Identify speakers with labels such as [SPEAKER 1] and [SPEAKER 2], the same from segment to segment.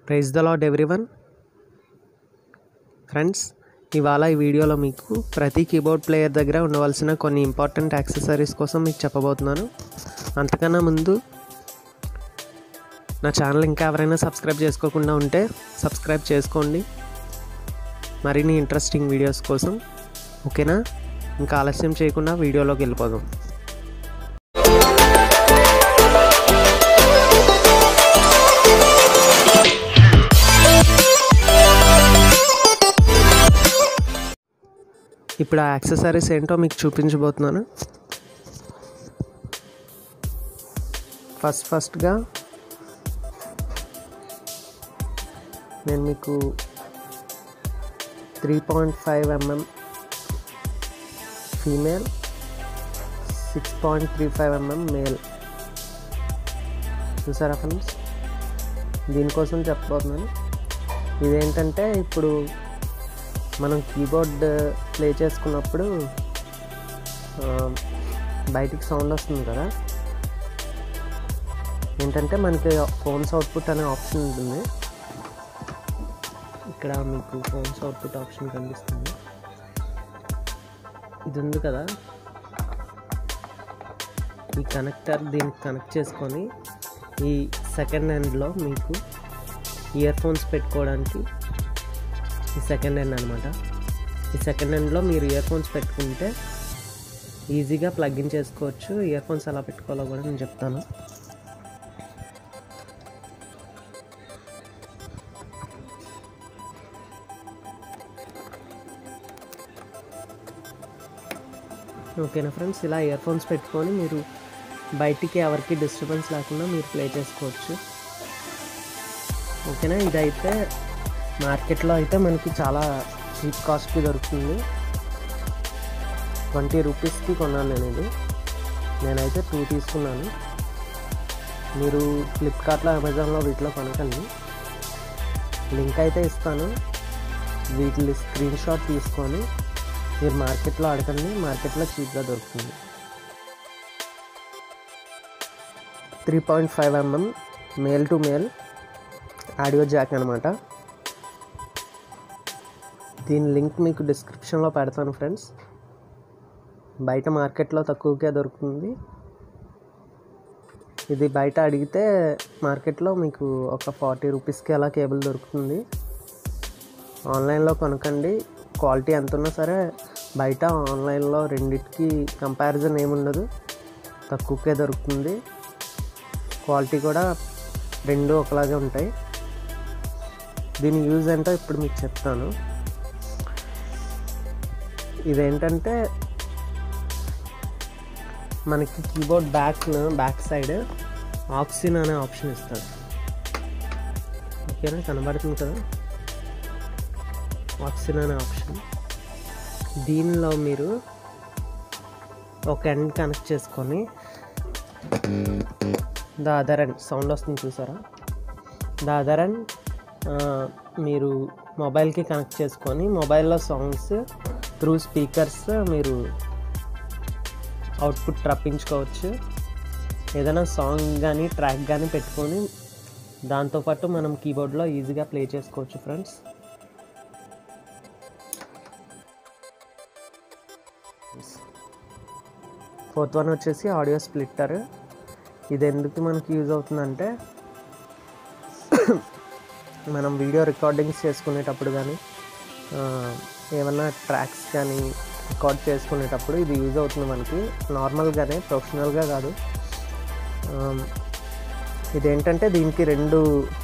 [SPEAKER 1] Praise the Lord everyone friends ఇవాళ ఈ వీడియోలో మీకు ప్రతి కీబోర్డ్ ప్లేయర్ దగ్గర ఉండవలసిన కొన్ని ఇంపార్టెంట్ యాక్సెసరీస్ కోసం మీకు చెప్పబోతున్నాను అంతకన్నా ముందు నా ఛానల్ ఇంకా ఎవరైనా సబ్స్క్రైబ్ చేసుకోకుండా ఉంటే సబ్స్క్రైబ్ చేసుకోండి మరిన్ని ఇంట్రెస్టింగ్ వీడియోస్ కోసం ఓకేనా ఇంకా ఆలస్యం చేయకుండా వీడియోలోకి వెళ్ళిపోదాం ఇప్పుడు ఆ యాక్సెసరీస్ ఏంటో మీకు చూపించబోతున్నాను ఫస్ట్ ఫస్ట్గా నేను మీకు three point five mm female six point three five mm male చూసారా ఫ్రెండ్స్ దీనికోసం చెప్పబోతున్నాను ఇదేంటంటే ఇప్పుడు మనం కీబోర్డ్ ప్లే చేసుకున్నప్పుడు బయటికి సౌండ్ వస్తుంది కదా ఏంటంటే మనకి ఫోన్స్ అవుట్పుట్ అనే ఆప్షన్ ఉంటుంది ఇక్కడ మీకు ఫోన్స్ అవుట్పుట్ ఆప్షన్ కనిపిస్తుంది ఇది ఉంది కదా ఈ కనెక్టర్ దీనికి కనెక్ట్ చేసుకొని ఈ సెకండ్ హ్యాండ్లో మీకు ఇయర్ ఫోన్స్ పెట్టుకోవడానికి ఈ సెకండ్ హ్యాండ్ అనమాట ఈ సెకండ్ హ్యాండ్లో మీరు ఇయర్ ఫోన్స్ పెట్టుకుంటే ఈజీగా ప్లగ్ ఇన్ చేసుకోవచ్చు ఇయర్ ఫోన్స్ ఎలా పెట్టుకోవాలో కూడా నేను చెప్తాను ఓకేనా ఫ్రెండ్స్ ఇలా ఇయర్ ఫోన్స్ పెట్టుకొని మీరు బయటికి ఎవరికి డిస్టర్బెన్స్ లేకుండా మీరు ప్లే చేసుకోవచ్చు ఓకేనా ఇదైతే మార్కెట్లో అయితే మనకి చాలా చీప్ కాస్ట్కి దొరుకుతుంది ట్వంటీ రూపీస్కి కొన్నాను నేను ఇది నేనైతే టూ తీసుకున్నాను మీరు ఫ్లిప్కార్ట్లో అమెజాన్లో వీటిలో కొనకండి లింక్ అయితే ఇస్తాను వీటి స్క్రీన్ షాట్ తీసుకొని మీరు మార్కెట్లో అడగండి మార్కెట్లో చీప్గా దొరుకుతుంది three point five mm male to male audio jack అనమాట దీని లింక్ మీకు డిస్క్రిప్షన్లో పెడతాను ఫ్రెండ్స్ బయట మార్కెట్లో తక్కువకే దొరుకుతుంది ఇది బయట అడిగితే మార్కెట్లో మీకు ఒక ఫార్టీ రూపీస్కి అలా కేబుల్ దొరుకుతుంది ఆన్లైన్లో కొనకండి క్వాలిటీ ఎంత ఉన్నా సరే బయట ఆన్లైన్లో రెండిటికి కంపారిజన్ ఏముండదు తక్కువకే దొరుకుతుంది క్వాలిటీ కూడా రెండు ఒకలాగే ఉంటాయి దీని యూజ్ ఏంటో ఇప్పుడు మీకు చెప్తాను ఇదేంటంటే మనకి keyboard back back side aux in అనే ఆప్షన్ ఇస్తాడు ఓకేనా కనబడుతుంది కదా ఆక్సిన్ అనే ఆప్షన్ దీనిలో మీరు ఒక ఎండ్ కనెక్ట్ చేసుకొని ద అదర్ అండ్ సౌండ్ వస్తుంది చూసారా ద అదర్ అండ్ మీరు మొబైల్కి కనెక్ట్ చేసుకొని మొబైల్లో సాంగ్స్ త్రూ స్పీకర్స్ మీరు అవుట్పుట్ రప్పించుకోవచ్చు ఏదైనా సాంగ్ కానీ ట్రాక్ కానీ పెట్టుకొని దాంతోపాటు మనం కీబోర్డ్లో ఈజీగా ప్లే చేసుకోవచ్చు ఫ్రెండ్స్ ఫోర్త్ వన్ వచ్చేసి ఆడియో స్ప్లిట్టర్ ఇది ఎందుకు మనకి యూజ్ అవుతుందంటే మనం వీడియో రికార్డింగ్స్ చేసుకునేటప్పుడు కానీ ఏమన్నా ట్రాక్స్ కానీ రికార్డ్ చేసుకునేటప్పుడు ఇది యూజ్ అవుతుంది మనకి నార్మల్గానే ప్రొఫెషనల్గా కాదు ఇదేంటంటే దీనికి రెండు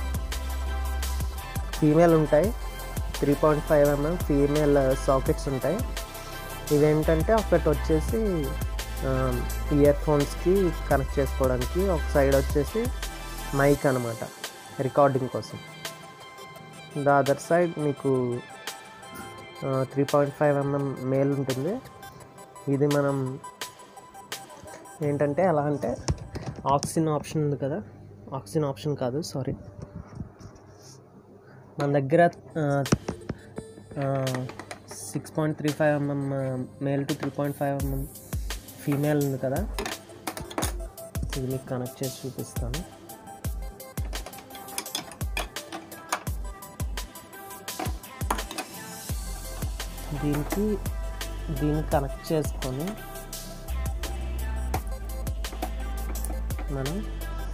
[SPEAKER 1] ఫీమేల్ ఉంటాయి three point five mm female sockets ఉంటాయి ఇదేంటంటే ఒకటి వచ్చేసి ఇయర్ ఫోన్స్కి కనెక్ట్ చేసుకోవడానికి ఒక సైడ్ వచ్చేసి మైక్ అనమాట రికార్డింగ్ కోసం ద అదర్ సైడ్ మీకు three point five mm male ఉంటుంది ఇది మనం ఏంటంటే ఎలా అంటే ఆక్సిజన్ ఆప్షన్ ఉంది కదా ఆక్సిజన్ ఆప్షన్ కాదు సారీ మన దగ్గర six point three five mm male to three point five mm female ఉంది కదా ఇది మీకు కనెక్ట్ చేసి చూపిస్తాను దీనికి దీన్ని కనెక్ట్ చేసుకొని మనం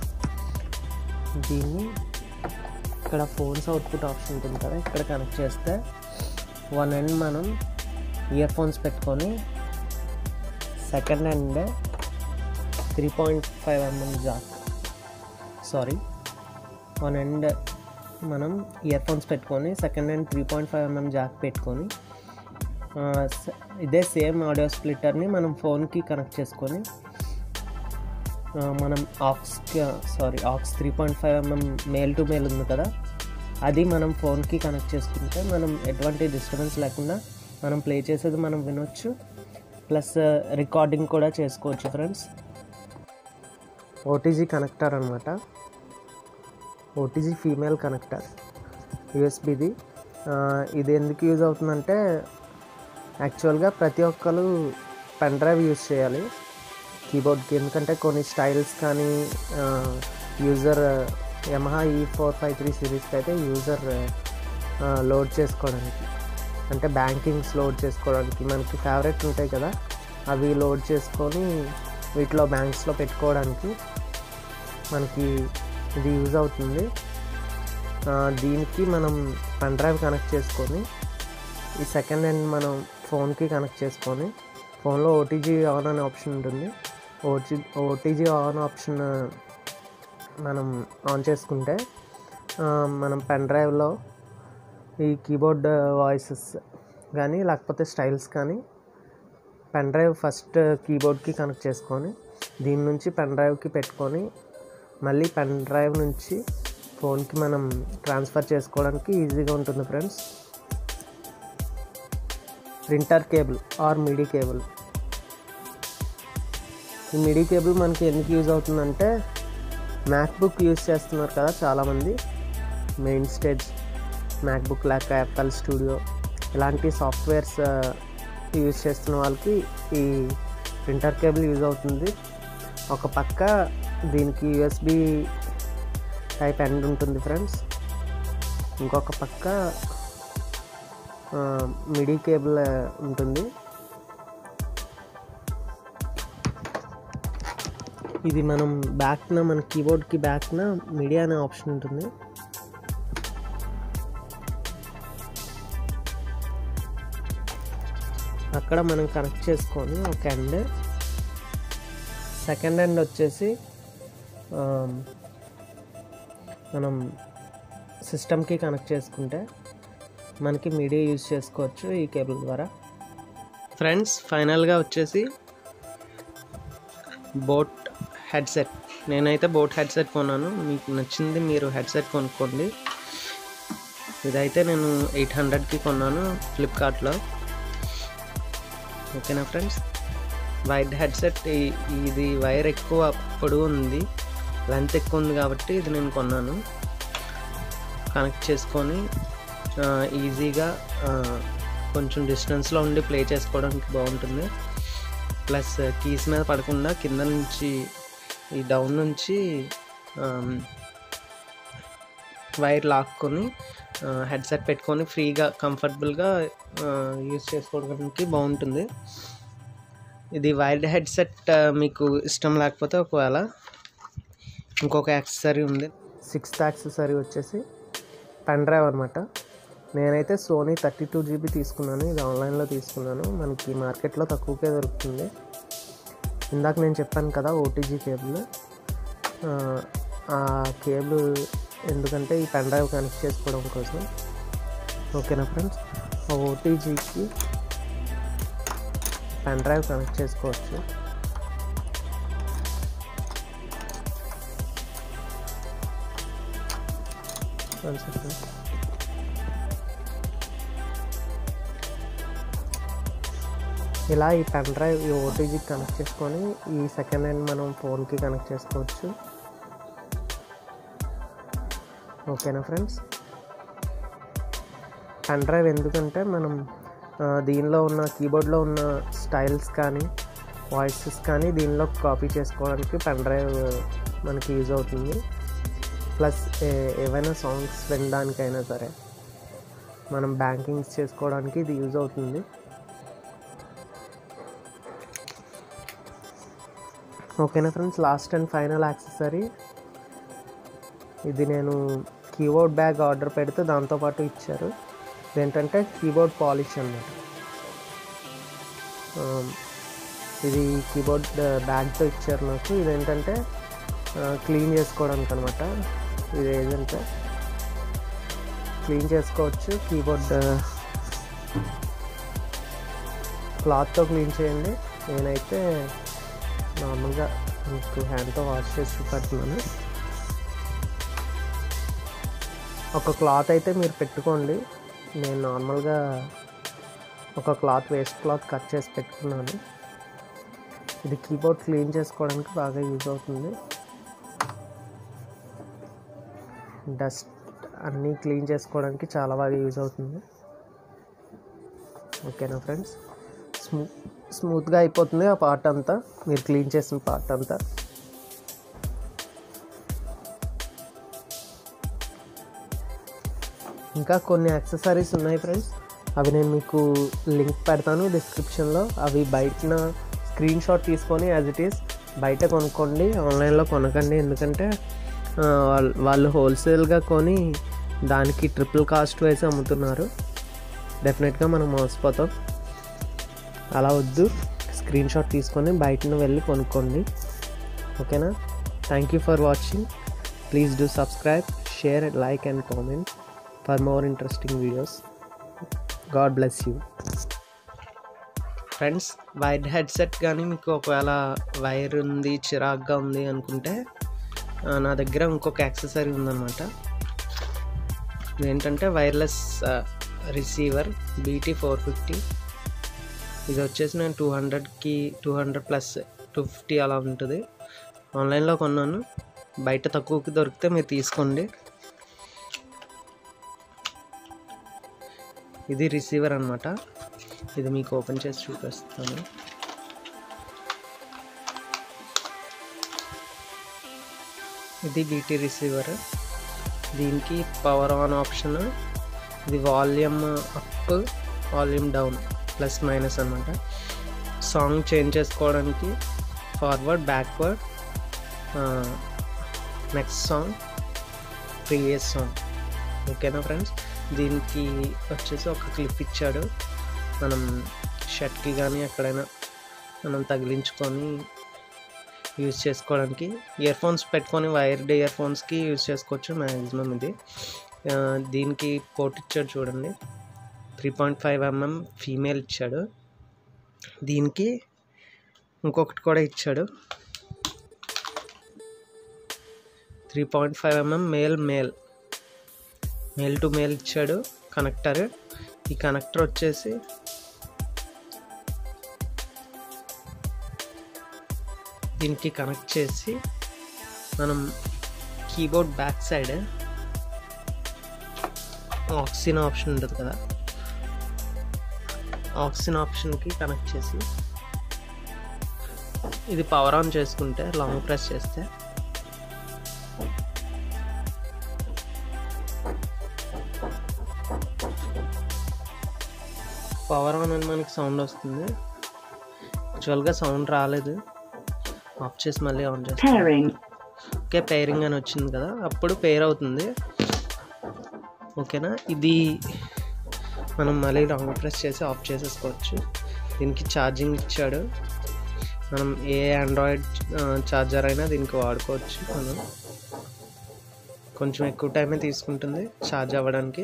[SPEAKER 1] దీన్ని ఇక్కడ ఫోన్స్ అవుట్పుట్ ఆప్షన్ ఉంటుంది కదా ఇక్కడ కనెక్ట్ చేస్తే వన్ ఎండ్ మనం ఇయర్ ఫోన్స్ పెట్టుకొని second end three point five mm jack sorry one end మనం ఇయర్ ఫోన్స్ పెట్టుకొని second end three point five mm jack పెట్టుకొని ఆ, స- ఇదే సేమ్ ఆడియో స్ప్లిట్టర్ని మనం ఫోన్కి కనెక్ట్ చేసుకొని ఆ, మనం ఆక్స్కి sorry aux three point five mm male to male ఉంది కదా అది మనం ఫోన్కి కనెక్ట్ చేసుకుంటే మనం ఎటువంటి డిస్టర్బెన్స్ లేకుండా మనం ప్లే చేసేది మనం వినొచ్చు ప్లస్ రికార్డింగ్ కూడా చేసుకోవచ్చు ఫ్రెండ్స్ ఓటీజీ కనెక్టర్ అనమాట ఓటీజీ ఫీమేల్ కనెక్టర్ యూఎస్బిది ఇది ఎందుకు యూజ్ అవుతుందంటే యాక్చువల్గా ప్రతి ఒక్కరు పెన్ డ్రైవ్ యూజ్ చేయాలి కీబోర్డ్కి ఎందుకంటే కొన్ని స్టైల్స్ కానీ యూజర్ యమహా ఈ ఫోర్ ఫైవ్ త్రీ సిరీస్కి అయితే యూజర్ లోడ్ చేసుకోవడానికి అంటే బ్యాంకింగ్స్ లోడ్ చేసుకోవడానికి మనకి ఫేవరెట్ ఉంటాయి కదా అవి లోడ్ చేసుకొని వీటిలో బ్యాంక్స్లో పెట్టుకోవడానికి మనకి ఇది యూజ్ అవుతుంది ఆ, దీనికి మనం పెన్ డ్రైవ్ కనెక్ట్ చేసుకొని ఈ సెకండ్ హ్యాండ్ మనం ఫోన్కి కనెక్ట్ చేసుకొని ఫోన్లో ఓటీజీ ఆన్ అనే ఆప్షన్ ఉంటుంది ఓటీ ఓటీజీ ఆన్ ఆప్షన్ మనం ఆన్ చేసుకుంటే ఆ, మనం పెన్ డ్రైవ్లో ఈ కీబోర్డ్ వాయిసెస్ కానీ లేకపోతే స్టైల్స్ కానీ పెన్ డ్రైవ్ ఫస్ట్ కీబోర్డ్కి కనెక్ట్ చేసుకొని దీని నుంచి పెన్ డ్రైవ్కి పెట్టుకొని మళ్ళీ పెన్ డ్రైవ్ నుంచి ఫోన్కి మనం ట్రాన్స్ఫర్ చేసుకోవడానికి ఈజీగా ఉంటుంది friends printer cable or MIDI cable ఈ మిడీ కేబుల్ మనకి ఎందుకు యూజ్ అవుతుందంటే మ్యాక్బుక్ యూజ్ చేస్తున్నారు కదా చాలామంది మెయిన్ స్టేజ్ మ్యాక్బుక్ లేక యాపిల్ స్టూడియో ఇలాంటి సాఫ్ట్వేర్స్ యూజ్ చేస్తున్న వాళ్ళకి ఈ ప్రింటర్ కేబుల్ యూజ్ అవుతుంది ఒక పక్క దీనికి యూఎస్బి టైప్ ఎండ్ ఉంటుంది ఫ్రెండ్స్ ఇంకొక పక్క మిడీ కేబుల్ ఉంటుంది ఇది మనం బ్యాక్న మన కీబోర్డ్కి బ్యాక్న మీడియా అనే ఆప్షన్ ఉంటుంది అక్కడ మనం కనెక్ట్ చేసుకొని ఒక ఎండ్ సెకండ్ ఎండ్ వచ్చేసి ఆ, మనం సిస్టమ్కి కనెక్ట్ చేసుకుంటే మనకి మీడియా యూజ్ చేసుకోవచ్చు ఈ కేబుల్ ద్వారా ఫ్రెండ్స్ ఫైనల్గా వచ్చేసి బోట్ హెడ్సెట్ నేనైతే బోట్ హెడ్సెట్ కొన్నాను మీకు నచ్చింది మీరు హెడ్సెట్ కొనుక్కోండి ఇదైతే నేను ఎయిట్ హండ్రెడ్కి కొన్నాను ఫ్లిప్కార్ట్లో ఓకేనా ఫ్రెండ్స్ వైడ్ హెడ్సెట్ ఈ- ఇది వైర్ ఎక్కువ పొడవు ఉంది లెంత్ ఎక్కువ ఉంది కాబట్టి ఇది నేను కొన్నాను కనెక్ట్ చేసుకొని ఆ, ఈజీగా ఆ, కొంచెం డిస్టెన్స్లో ఉండి ప్లే చేసుకోవడానికి బాగుంటుంది ప్లస్ కీస్ మీద పడకుండా కింద నుంచి ఈ డౌన్ నుంచి ఆమ్, వైర్ లాక్కొని హెడ్సెట్ పెట్టుకొని ఫ్రీగా కంఫర్టబుల్గా యూస్ చేసుకోవడానికి బాగుంటుంది ఇది వైర్డ్ హెడ్సెట్ మీకు ఇష్టం లేకపోతే ఒకవేళ ఇంకొక యాక్సెసరీ ఉంది సిక్స్త్ యాక్సెసరీ వచ్చేసి పెన్ డ్రైవ్ అనమాట నేనైతే సోనీ థర్టీ టూ జీబీ తీసుకున్నాను ఇది ఆన్లైన్లో తీసుకున్నాను మనకి మార్కెట్లో తక్కువకే దొరుకుతుంది ఇందాక నేను చెప్పాను కదా ఓటీజీ కేబుల్ ఆ, ఆ కేబుల్ ఎందుకంటే ఈ పెన్ డ్రైవ్ కనెక్ట్ చేసుకోవడం కోసం ఓకేనా ఫ్రెండ్స్ ఆ ఓటీజీకి పెన్ డ్రైవ్ కనెక్ట్ చేసుకోవచ్చు One second. ఇలా ఈ పెన్ డ్రైవ్ ఈ ఓటీజీకి కనెక్ట్ చేసుకొని ఈ సెకండ్ హ్యాండ్ మనం ఫోన్కి కనెక్ట్ చేసుకోవచ్చు ఓకేనా ఫ్రెండ్స్ పెన్ డ్రైవ్ ఎందుకంటే మనం ఆ, దీనిలో ఉన్న కీబోర్డ్లో ఉన్న స్టైల్స్ కానీ వాయిసెస్ కానీ దీనిలో కాపీ చేసుకోవడానికి పెన్ డ్రైవ్ మనకి యూజ్ అవుతుంది ప్లస్ ఏ- ఏవైనా సాంగ్స్ వినడానికైనా సరే మనం బ్యాంకింగ్స్ చేసుకోవడానికి ఇది యూజ్ అవుతుంది ఓకేనా friends last and final accessory ఇది నేను కీబోర్డ్ బ్యాగ్ ఆర్డర్ పెడితే దాంతోపాటు ఇచ్చారు ఇదేంటంటే కీబోర్డ్ పాలిష్ అన్నమాట ఇది కీబోర్డ్ బ్యాగ్తో ఇచ్చారు నాకు ఇదేంటంటే క్లీన్ చేసుకోవడానికి అనమాట ఇది ఏదంటే క్లీన్ చేసుకోవచ్చు కీబోర్డ్ క్లాత్తో క్లీన్ చేయండి నేనైతే నార్మల్గా మీకు హ్యాండ్తో వాష్ చేసి చూపెడుతున్నాను ఒక క్లాత్ అయితే మీరు పెట్టుకోండి నేను నార్మల్గా ఒక క్లాత్ వేస్ట్ క్లాత్ కట్ చేసి పెట్టుకున్నాను ఇది కీబోర్డ్ క్లీన్ చేసుకోవడానికి బాగా యూజ్ అవుతుంది డస్ట్ అన్నీ క్లీన్ చేసుకోవడానికి చాలా బాగా యూజ్ అవుతుంది ఓకేనా ఫ్రెండ్స్ స్మూ స్మూత్గా అయిపోతుంది ఆ పార్ట్ అంతా మీరు క్లీన్ చేసిన పార్ట్ అంతా ఇంకా కొన్ని యాక్సెసరీస్ ఉన్నాయి ఫ్రెండ్స్ అవి నేను మీకు లింక్ పెడతాను డిస్క్రిప్షన్లో అవి బయటన స్క్రీన్ షాట్ తీసుకొని యాజ్ ఇట్ ఈస్ బయట కొనుక్కోండి ఆన్లైన్లో కొనకండి ఎందుకంటే ఆ, వాళ్ళ- వాళ్ళు హోల్సేల్గా కొని దానికి ట్రిపుల్ కాస్ట్ వేసి అమ్ముతున్నారు డెఫినెట్గా మనం మోసపోతాం అలా వద్దు స్క్రీన్ షాట్ తీసుకొని బయటను వెళ్ళి కొనుక్కోండి ఓకేనా thank you for watching please do subscribe share like and comment for more interesting videos God bless you friends wire headset కానీ మీకు ఒకవేళ వైర్ ఉంది చిరాగ్గా ఉంది అనుకుంటే ఆ, నా దగ్గర ఇంకొక యాక్సెసరీ ఉందన్నమాట ఏంటంటే wireless receiver BT four fifty ఇది వచ్చేసి నేను టూ హండ్రెడ్కి two hundred plus two fifty అలా ఉంటుంది ఆన్లైన్లో కొన్నాను బయట తక్కువకి దొరికితే మీరు తీసుకోండి ఇది రిసీవర్ అనమాట ఇది మీకు ఓపెన్ చేసి చూపిస్తాను ఇది బీటీ రిసీవర్ దీనికి పవర్ ఆన్ ఆప్షన్ ఇది volume up volume down plus minus అనమాట సాంగ్ చేంజ్ చేసుకోవడానికి forward backward next song previous song ఓకేనా ఫ్రెండ్స్ దీనికి వచ్చేసి ఒక క్లిప్ ఇచ్చాడు మనం షర్ట్కి కానీ ఎక్కడైనా మనం తగిలించుకొని యూజ్ చేసుకోవడానికి ఇయర్ ఫోన్స్ పెట్టుకొని వైర్డ్ ఇయర్ ఫోన్స్కి యూజ్ చేసుకోవచ్చు మ్యాక్సిమం ఇది ఆ, దీనికి పోర్ట్ ఇచ్చాడు చూడండి three point five mm female ఇచ్చాడు దీనికి ఇంకొకటి కూడా ఇచ్చాడు three point five mm male male male to male ఇచ్చాడు కనెక్టర్ ఈ కనెక్టర్ వచ్చేసి దీనికి కనెక్ట్ చేసి మనం keyboard back side aux in option ఉంటుంది కదా ఆక్సిజన్ ఆప్షన్కి కనెక్ట్ చేసి ఇది పవర్ ఆన్ చేసుకుంటే లాంగ్ ప్రెస్ చేస్తే పవర్ ఆన్ అని మనకి సౌండ్ వస్తుంది యాక్చువల్గా సౌండ్ రాలేదు ఆఫ్ చేసి మళ్ళీ ఆన్ చేస్తాం
[SPEAKER 2] Pairing.
[SPEAKER 1] ఓకే పేరింగ్ అని వచ్చింది కదా అప్పుడు పేర్ అవుతుంది ఓకేనా ఇది మనం మళ్ళీ లాంగ్ ప్రెస్ చేసి ఆఫ్ చేసేసుకోవచ్చు దీనికి ఛార్జింగ్ ఇచ్చాడు మనం ఏ ఆండ్రాయిడ్ ఛార్జర్ అయినా దీనికి వాడుకోవచ్చు మనం కొంచెం ఎక్కువ టైమే తీసుకుంటుంది ఛార్జ్ అవ్వడానికి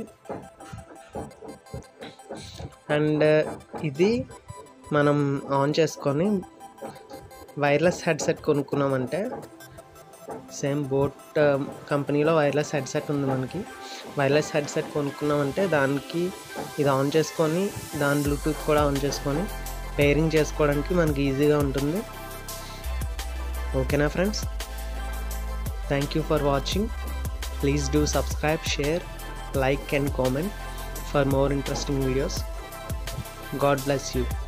[SPEAKER 1] అండ్ ఇది మనం ఆన్ చేసుకొని వైర్లెస్ హెడ్సెట్ కొనుక్కున్నామంటే సేమ్ బోట్ కంపెనీలో వైర్లెస్ హెడ్సెట్ ఉంది మనకి వైర్లెస్ హెడ్సెట్ కొనుక్కున్నామంటే దానికి ఇది ఆన్ చేసుకొని దాని బ్లూటూత్ కూడా ఆన్ చేసుకొని పేరింగ్ చేసుకోవడానికి మనకి ఈజీగా ఉంటుంది ఓకేనా friends thank you for watching please do subscribe share like and comment for more interesting videos God bless you